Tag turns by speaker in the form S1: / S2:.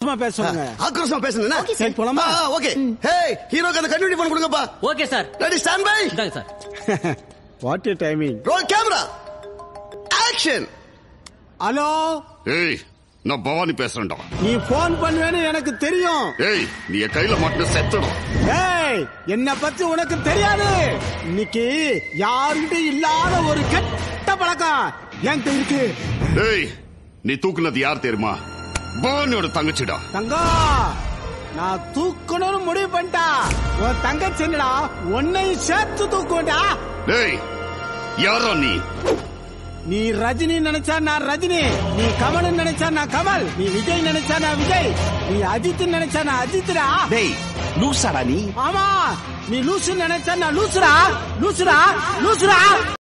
S1: சும்மா பேச சொல்லுங்க
S2: ஆக்ரோஷமா பேசணும்
S3: Okay, sir.
S1: சரி போலாமா
S2: ஓகே ஹே ஹீரோக்கு அந்த கண்டினியூ பண்ண கொடுங்கப்பா
S4: okay sir
S2: ready stand by
S4: இந்தாங்க sir
S1: what A timing
S2: role camera action
S1: hello
S5: ஏய் நான் பவானி பேசுறேன்டா
S1: நீ போன் பண்ணுவேன்னு எனக்கு தெரியும்
S5: ஏய் நீ என் கையில மட்டும் செத்துடும்
S1: ஏய் என்ன பத்தி உனக்கு தெரியாது இன்னைக்கு யாருகிட்ட இல்லாத ஒரு கெட்ட பழக்கம் என்கிட்ட இருக்கு
S5: ஏய் நீ தூக்குனது யார் தெரியுமா பவானியோட தங்கச்சிடா
S1: தங்கம் நான் தூக்கணும்னு முடிவு பண்ணிட்டா உன் தங்கச்சி என்னடா உன்னையும் சேர்த்து தூக்குவேன்டா
S5: டேய் யாரோ நீ
S1: நீ ரஜினி நினைச்சா நான் ரஜினி நீ கமல் நினைச்சா நான் கமல் நீ விஜய் நினைச்சா நான் விஜய் நீ அஜித் நினைச்சா நான் அஜித்டா
S2: டேய் லூசாடா நீ
S1: ஆமா நீ லூசு நினைச்சா நான் லூசுடா லூசுடா லூசுடா